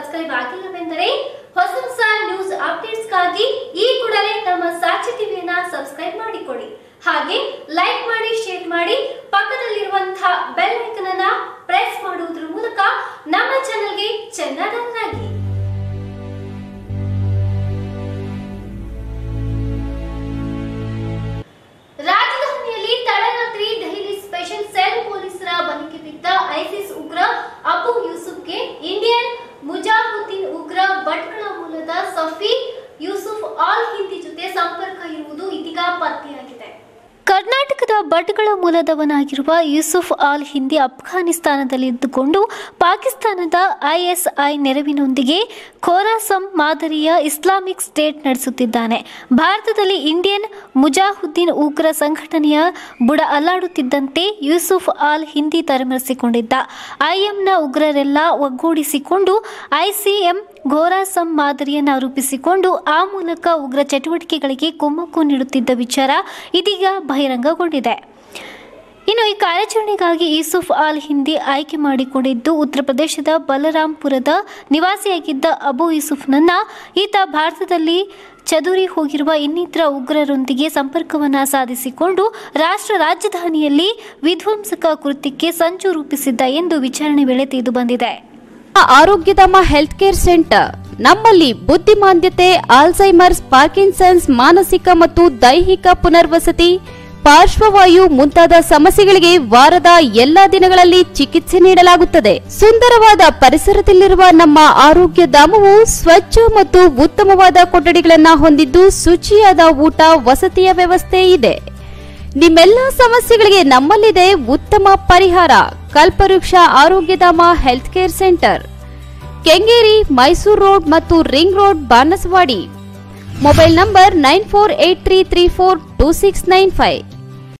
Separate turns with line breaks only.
subscribe ಆಗಿಲ್ಲವೆಂದರೆ ಹೊಸ ಹೊಸ news ಅಪ್ಡೇಟ್ಸ್ಗಾಗಿ ಈ ಕೂಡಲೇ ನಮ್ಮ ಸಾಕ್ಷಿ ಟಿವಿಯನ್ನ ಸಬ್ಸ್ಕ್ರೈಬ್ ಮಾಡಿಕೊಳ್ಳಿ ಹಾಗೆ ಲೈಕ್ ಮಾಡಿ ಶೇರ್ ಮಾಡಿ ಪಕ್ಕದಲ್ಲಿರುವಂತಹ ಬೆಲ್ ಐಕನ್ ಅನ್ನ ಪ್ರೆಸ್ ಮಾಡುವುದರ ಮೂಲಕ ನಮ್ಮ ಚಾನೆಲ್ಗೆ ಚೆನ್ನಾಗಿ ರಾಜಧಾನಿಯಲ್ಲಿ ತಡರಾತ್ರಿ ದೆಹಲಿ ಸ್ಪೆಷಲ್ ಸೆಲ್ ಪೊಲೀಸರ ಬಲೆಗೆ ಬಿದ್ದ ಐಸಿಸ್ ಉಗ್ರ ಅಬು ಯೂಸುಫ್ಗೆ ಇಂಡಿಯನ್ ಮುಜಾಹುದ್ದೀನ್ ಉಗ್ರ ಭಟ್ಕಳ ಮೂಲದ ಸಫಿ ಯೂಸುಫ್ ಆಲ್ ಹಿಂದಿ ಜೊತೆ ಸಂಪರ್ಕ ಇರುವುದು ಇದೀಗ ಪತ್ತೆಯಾಗಿದೆ ಕರ್ನಾಟಕದ ಭಟ್ಗಳ ಮೂಲದವನಾಗಿರುವ ಯೂಸುಫ್ ಆಲ್ ಹಿಂದಿ ಅಫ್ಘಾನಿಸ್ತಾನದಲ್ಲಿದ್ದುಕೊಂಡು ಪಾಕಿಸ್ತಾನದ ಐಎಸ್ಐ ನೆರವಿನೊಂದಿಗೆ ಖೋರಾಸಂ ಮಾದರಿಯ ಇಸ್ಲಾಮಿಕ್ ಸ್ಟೇಟ್ ನಡೆಸುತ್ತಿದ್ದಾನೆ ಭಾರತದಲ್ಲಿ ಇಂಡಿಯನ್ ಮುಜಾಹುದ್ದೀನ್ ಉಗ್ರ ಸಂಘಟನೆಯ ಬುಡ ಅಲ್ಲಾಡುತ್ತಿದ್ದಂತೆ ಯೂಸುಫ್ ಆಲ್ ಹಿಂದಿ ತಲೆಮರೆಸಿಕೊಂಡಿದ್ದ ಐಎಂನ ಉಗ್ರರೆಲ್ಲ ಒಗ್ಗೂಡಿಸಿಕೊಂಡು ಐಸಿಎಂ ಘೋರಾಸಂ ಮಾದರಿಯನ್ನು ರೂಪಿಸಿಕೊಂಡು ಆ ಮೂಲಕ ಉಗ್ರ ಚಟುವಟಿಕೆಗಳಿಗೆ ಕುಮ್ಮಕ್ಕು ನೀಡುತ್ತಿದ್ದ ವಿಚಾರ ಇದೀಗ ಬಹಿರಂಗಗೊಂಡಿದೆ ಇನ್ನು ಈ ಕಾರ್ಯಾಚರಣೆಗಾಗಿ ಯೂಸುಫ್ ಆಲ್ ಹಿಂದಿ ಆಯ್ಕೆ ಮಾಡಿಕೊಂಡಿದ್ದು ಉತ್ತರ ಪ್ರದೇಶದ ಬಲರಾಂಪುರದ ನಿವಾಸಿಯಾಗಿದ್ದ ಅಬು ಯೂಸುಫ್ನನ್ನ ಈತ ಭಾರತದಲ್ಲಿ ಚದುರಿ ಹೋಗಿರುವ ಇನ್ನಿತರ ಉಗ್ರರೊಂದಿಗೆ ಸಂಪರ್ಕವನ್ನು ಸಾಧಿಸಿಕೊಂಡು ರಾಷ್ಟ್ರ ರಾಜಧಾನಿಯಲ್ಲಿ ವಿಧ್ವಂಸಕ ಕೃತ್ಯಕ್ಕೆ ಸಂಚು ರೂಪಿಸಿದ್ದ ಎಂದು ವಿಚಾರಣೆ ವೇಳೆ ತಿಳಿದು ಬಂದಿದೆ
ಆರೋಗ್ಯಧಾಮ ಹೆಲ್ತ್ ಕೇರ್ ಸೆಂಟರ್ ನಮ್ಮಲ್ಲಿ ಬುದ್ಧಿಮಾಂದ್ಯತೆ ಆಲ್ಝೈಮರ್ಸ್ ಪಾರ್ಕಿನ್ಸನ್ಸ್ ಮಾನಸಿಕ ಮತ್ತು ದೈಹಿಕ ಪುನರ್ವಸತಿ ಪಾರ್ಶ್ವವಾಯು ಮುಂತಾದ ಸಮಸ್ಯೆಗಳಿಗೆ ವಾರದ ಎಲ್ಲಾ ದಿನಗಳಲ್ಲಿ ಚಿಕಿತ್ಸೆ ನೀಡಲಾಗುತ್ತದೆ ಸುಂದರವಾದ ಪರಿಸರದಲ್ಲಿರುವ ನಮ್ಮ ಆರೋಗ್ಯ ಧಾಮವು ಸ್ವಚ್ಛ ಮತ್ತು ಉತ್ತಮವಾದ ಕೊಠಡಿಗಳನ್ನು ಹೊಂದಿದ್ದು ಶುಚಿಯಾದ ಊಟ ವಸತಿಯ ವ್ಯವಸ್ಥೆ ಇದೆ ನಿಮ್ಮೆಲ್ಲ ಸಮಸ್ಯೆಗಳಿಗೆ ನಮ್ಮಲ್ಲಿದೆ ಉತ್ತಮ ಪರಿಹಾರ Kalpavriksha Arogyadhama health care centre Kengeri Mysuru road ಮತ್ತು ring road Banaswadi mobile number nine four eight three three four two six nine five